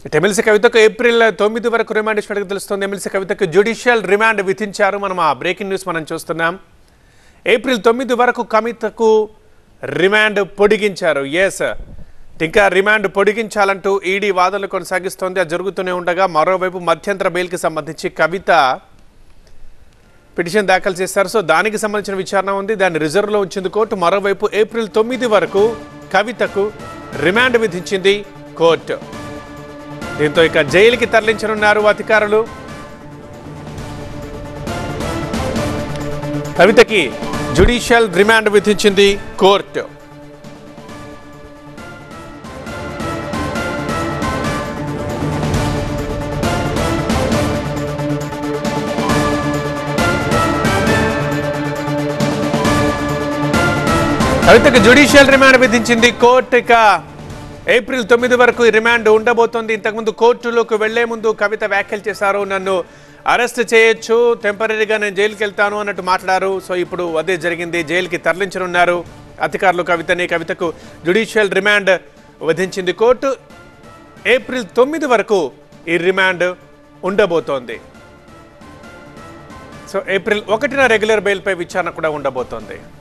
ఇటు ఎమ్మెల్సీ కవితకు ఏప్రిల్ తొమ్మిది వరకు రిమాండ్ ఇచ్చినట్టుగా తెలుస్తుంది ఎమ్మెల్సీ కవితకు జ్యుడిషియల్ రిమాండ్ విధించారు మనం ఆ బ్రేకింగ్ న్యూస్ మనం చూస్తున్నాం ఏప్రిల్ తొమ్మిది వరకు కవితకు రిమాండ్ పొడిగించారు ఎస్ ఇంకా రిమాండ్ పొడిగించాలంటూ ఈడీ వాదనలు కొనసాగిస్తోంది అది జరుగుతూనే ఉండగా మరోవైపు మధ్యంతర బెయిల్కి సంబంధించి కవిత పిటిషన్ దాఖలు చేశారు సో దానికి సంబంధించిన విచారణ ఉంది దాన్ని రిజర్వ్లో ఉంచింది కోర్టు మరోవైపు ఏప్రిల్ తొమ్మిది వరకు కవితకు రిమాండ్ విధించింది కోర్టు దీంతో ఇక జైలుకి తరలించనున్నారు అధికారులు కవితకి జ్యుడిషియల్ రిమాండ్ విధించింది కోర్టు కవితకు జ్యుడిషియల్ రిమాండ్ విధించింది కోర్టు ఇక ఏప్రిల్ తొమ్మిది వరకు ఈ రిమాండ్ ఉండబోతోంది ఇంతకుముందు కోర్టులోకి వెళ్లే ముందు కవిత వ్యాఖ్యలు చేశారు నన్ను అరెస్ట్ చేయొచ్చు టెంపరీగా నేను జైలుకి వెళ్తాను అన్నట్టు మాట్లాడారు సో ఇప్పుడు అదే జరిగింది జైలుకి తరలించనున్నారు అధికారులు కవితని కవితకు జ్యుడిషియల్ రిమాండ్ విధించింది కోర్టు ఏప్రిల్ తొమ్మిది వరకు ఈ రిమాండ్ ఉండబోతోంది సో ఏప్రిల్ ఒకటిన రెగ్యులర్ బెయిల్పై విచారణ కూడా ఉండబోతోంది